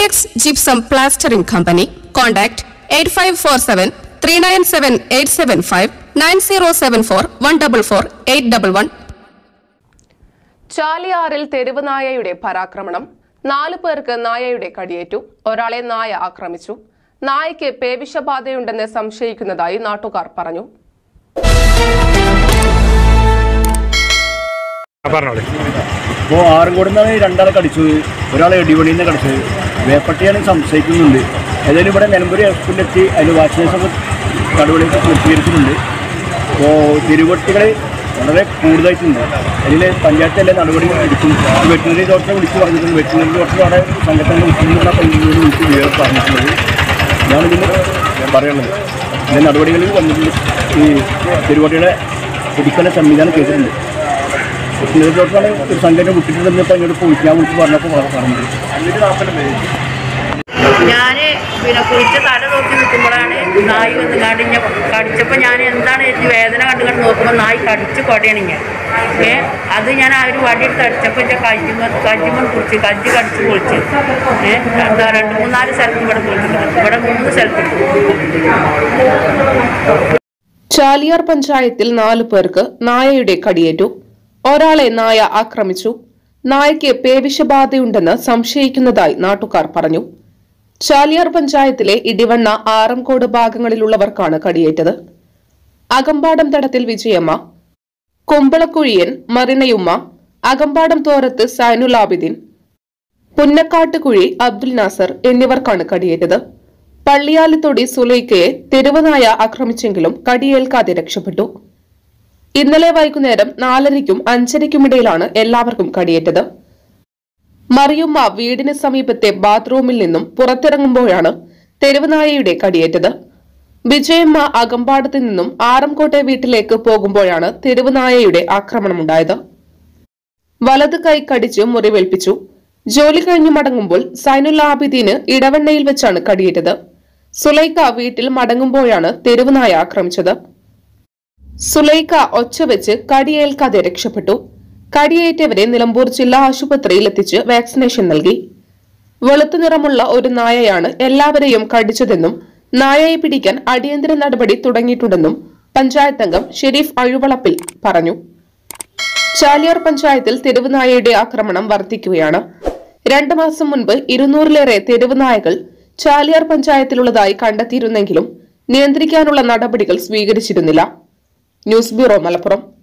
Linux Gypsum Plastering Company. Contact 8547 397 875 9074 144 811. ചാലിയാറിൽ തെരുവ് നായയുടെ പരാക്രമണം നാലു പേർക്ക് നായയുടെ കടിയേറ്റു ഒരാളെ നായ ആക്രമിച്ചു നായയ്ക്ക് പേവിഷബാധയുണ്ടെന്ന് സംശയിക്കുന്നതായി നാട്ടുകാർ പറഞ്ഞു പറഞ്ഞോളൂ അപ്പോൾ ആറുംകോട് നിന്നാണ് രണ്ടാളെ കടിച്ചത് ഒരാളെ എടിപണിയിൽ നിന്ന് കടിച്ചത് വേപ്പട്ടിയാണ് സംശയിക്കുന്നുണ്ട് ഏതായാലും ഇവിടെ നിലമ്പൂർ എയർപോർട്ടിലെത്തി അതിന് വാക്സിനേഷനൊക്കെ നടപടിയൊക്കെ പൂർത്തീകരിച്ചിട്ടുണ്ട് അപ്പോൾ തിരുവട്ടികളെ വളരെ കൂടുതലായിട്ടുണ്ട് അതിൽ പഞ്ചായത്ത് എല്ലാ നടപടികൾ എടുക്കും വെറ്റിനറി ഡോക്ടറെ വിളിച്ച് പറഞ്ഞിട്ടുണ്ട് വെറ്റിനറി ഡോക്ടർ അവിടെ സംഘടന വിളിക്കുന്ന പഞ്ചായത്ത് വിളിച്ച് വിവരം പറഞ്ഞിട്ടുള്ളത് ഞാനിതിന് പറയുന്നത് ഇതിൻ്റെ നടപടികളിൽ വന്നിട്ടുണ്ട് ഈ തിരുവട്ടിയുടെ പിടിക്കല സംവിധാനം ചെയ്തിട്ടുണ്ട് ഡോക്ടറാണ് ഒരു സംഘടന വിട്ടിട്ടുണ്ടെന്നപ്പോൾ എന്നോട് പോയി ഞാൻ വിളിച്ച് പറഞ്ഞപ്പോൾ പറഞ്ഞത് അഞ്ഞൂറ്റി നാൽപ്പത് പേര് ഞാൻ പിന്നെ കുളിച്ച് തല നോക്കി നിൽക്കുമ്പോഴാണ് നായി വന്ന് കടിഞ്ഞ കടിച്ചപ്പോൾ ഞാൻ എന്താണ് എനിക്ക് വേദന കണ്ടു കണ്ട് നോക്കുമ്പോൾ നായി കടിച്ച് കൊടയണിഞ്ഞ ഏ അത് ഞാൻ ആ ഒരു വടിയെടുത്ത് അടിച്ചപ്പോൾ എൻ്റെ കജ്ജിമ കജ്ജിമൺ കുറിച്ച് കജ്ജ് കടിച്ച് പൊളിച്ച് ഏ എന്താ രണ്ട് മൂന്നാല് സ്ഥലത്ത് ഇവിടെ കുളിച്ചിട്ടുണ്ട് ഇവിടെ മൂന്ന് സ്ഥലത്തുണ്ട് ചാലിയാർ പഞ്ചായത്തിൽ നാലു പേർക്ക് നായയുടെ കടിയേറ്റു ഒരാളെ നായ ആക്രമിച്ചു നായയ്ക്ക് പേവിഷബാധയുണ്ടെന്ന് സംശയിക്കുന്നതായി നാട്ടുകാർ പറഞ്ഞു ചാലിയാർ പഞ്ചായത്തിലെ ഇടിവണ്ണ ആറംകോട് ഭാഗങ്ങളിലുള്ളവർക്കാണ് കടിയേറ്റത് അകമ്പാടം തടത്തിൽ വിജയമ്മ കുമ്പളക്കുഴിയൻ മറിണയുമ്മ അകമ്പാടം തോരത്ത് സൈനുലാബിദിൻ പുന്നക്കാട്ടുകുഴി അബ്ദുൽ നാസർ എന്നിവർക്കാണ് കടിയേറ്റത് പള്ളിയാലിത്തൊടി സുലൈക്കയെ തെരുവനായ ആക്രമിച്ചെങ്കിലും കടിയേൽക്കാതെ രക്ഷപ്പെട്ടു ഇന്നലെ വൈകുന്നേരം നാലരയ്ക്കും അഞ്ചരയ്ക്കുമിടയിലാണ് എല്ലാവർക്കും കടിയേറ്റത് മറിയുമ്മ വീടിന് സമീപത്തെ ബാത്റൂമിൽ നിന്നും പുറത്തിറങ്ങുമ്പോഴാണ് തെരുവുനായയുടെ കടിയേറ്റത് വിജയമ്മ അകമ്പാടത്ത് നിന്നും ആറംകോട്ടെ വീട്ടിലേക്ക് പോകുമ്പോഴാണ് തെരുവുനായയുടെ ആക്രമണമുണ്ടായത് വലത് കൈ കടിച്ച് മുറിവേൽപ്പിച്ചു ജോലി കഴിഞ്ഞ് മടങ്ങുമ്പോൾ സൈനുൽ ആബിദീന് ഇടവണ്ണയിൽ വെച്ചാണ് കടിയേറ്റത് സുലൈക്ക വീട്ടിൽ മടങ്ങുമ്പോഴാണ് തെരുവുനായ ആക്രമിച്ചത് സുലൈക്ക ഒച്ചവെച്ച് കടിയേൽക്കാതെ രക്ഷപ്പെട്ടു കടിയേറ്റവരെ നിലമ്പൂർ ജില്ലാ ആശുപത്രിയിൽ എത്തിച്ച് വാക്സിനേഷൻ നൽകി വെളുത്ത നിറമുള്ള ഒരു നായയാണ് എല്ലാവരെയും കടിച്ചതെന്നും നായയെ പിടിക്കാൻ അടിയന്തര നടപടി തുടങ്ങിയിട്ടുണ്ടെന്നും പഞ്ചായത്ത് അംഗം ഷെരീഫ് അഴുവളപ്പിൽ പറഞ്ഞു ചാലിയാർ പഞ്ചായത്തിൽ തെരുവുനായയുടെ ആക്രമണം വർദ്ധിക്കുകയാണ് രണ്ടു മാസം മുൻപ് ഇരുന്നൂറിലേറെ തെരുവുനായകൾ ചാലിയാർ പഞ്ചായത്തിലുള്ളതായി കണ്ടെത്തിയിരുന്നെങ്കിലും നിയന്ത്രിക്കാനുള്ള നടപടികൾ സ്വീകരിച്ചിരുന്നില്ല ന്യൂസ് ബ്യൂറോ മലപ്പുറം